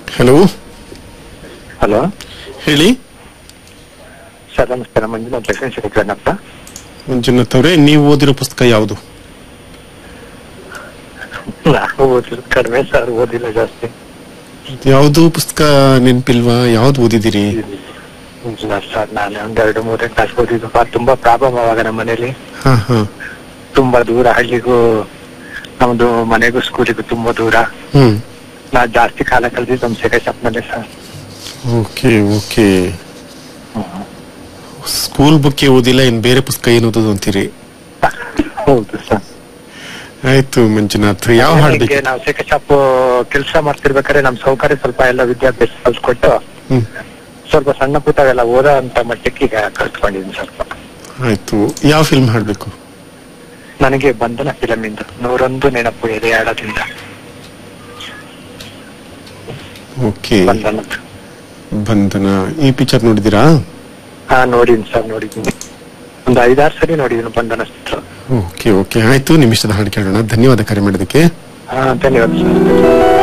hello hello ಹೇಳಿ sir ನಮಸ್ಕಾರ ಮಂಜುನಾಥ್ ಲಕ್ಷ್ಮೀ ಶಿವಕರಣಪ್ಪ ಮಂಜುನಾಥ್ ಅವರೇ ನೀವು ಓದಿರೋ ಪುಸ್ತಕ ಯಾವುದು ನಾನು ಓದಿಲ್ಲ ಕಡಿಮೆ ಸರ್ ಓದಿಲ್ಲ ಜಾಸ್ತಿ ಯಾವುದು ಪುಸ್ತಕ ನೆನಪಿಲ್ವಾ ಯಾವ್ದು ಓದಿದಿರಿ ಇಲ್ಲ ಸರ್ ನಾನು ಒಂದ್ ಎರಡು ಮೂರನೇ ಕ್ಲಾಸ್ ಓದಿದ್ದು ತುಂಬಾ ಪ್ರಾಬ್ಲಮ್ ಅವಾಗ ನಮ್ಮ ಮನೇಲಿ ಹಾ ಹಾ ತುಂಬಾ ದೂರ ಹಳ್ಳಿಗೂ ನಮ್ದು ಮನೆಗೂ ಸ್ಕೂಲಿಗೂ ತುಂಬಾ ದೂರ ಹ್ಮ್ ನಾ ಜಾಸ್ತಿ ಕಾಲ ಕಳೆದಿದ್ದು ನಮ್ಮ ಸೆಕೆಶಾಪ್ನಲ್ಲೇ sir okay okay school book ಓದಿಲ್ಲ ಇನ್ ಬೇರೆ ಪುಸ್ತಕ ಏನು ಓದೋದು ಅಂತೀರಿ ಹೌದು ಸರ್ ಆಯ್ತು ಮಂಜುನಾಥ್ ಯಾವ ಹಾಡ್ಬೇಕು ಹೀಗೆ ನಾವು ಸೆಕೆ ಶಾಪ್ ಕೆಲಸ ಮಾಡ್ತಿರ್ಬೇಕಾದ್ರೆ ನಮ್ ಸೌಕರ್ಯ ಸ್ವಲ್ಪ ಎಲ್ಲ ವಿದ್ಯಾಭ್ಯಾಸ ಕಲ್ಸ್ಕೊಟ್ಟು ಹ್ಮ್ ಸ್ವಲ್ಪ ಸಣ್ಣ ಪುಟ್ಟವೆಲ್ಲ ಓದೋ ಅಂತ ಮಟ್ಟಕ್ಕೆ ಈಗ ಕಲ್ತ್ಕೊಂಡಿದ್ದೀನಿ ಸ್ವಲ್ಪ ಆಯ್ತು ಯಾವ ಫಿಲ್ಮ್ ಹಾಡ್ಬೇಕು ನನಗೆ ಬಂಧನ ಫಿಲಂ ಇಂದ ನೂರೊಂದು ನೆನಪು ಎದೆಯಾಡದಿಂದ ಓಕೆ ಬಂಧನ ಬಂಧನ ಈ ಪಿಕ್ಚರ್ ನೋಡಿದಿರಾ ಹಾ ನೋಡಿದ್ದೀನಿ ಸರ್ ನೋಡಿದ್ದೀನಿ ಒಂದು ಐದಾರು ಸರಿ ನೋಡಿದ್ದೀನಿ ಬಂಧನ ಚಿತ್ರ ಓಕೆ ಓಕೆ ಆಯ್ತು ನಿಮಿಷದ ಹಾಡು ಕೇಳೋಣ ಧನ್ಯವಾದ ಕರೆ ಮಾಡೋದಕ್ಕೆ ಹಾ ಧನ್ಯವಾದ ಸರ್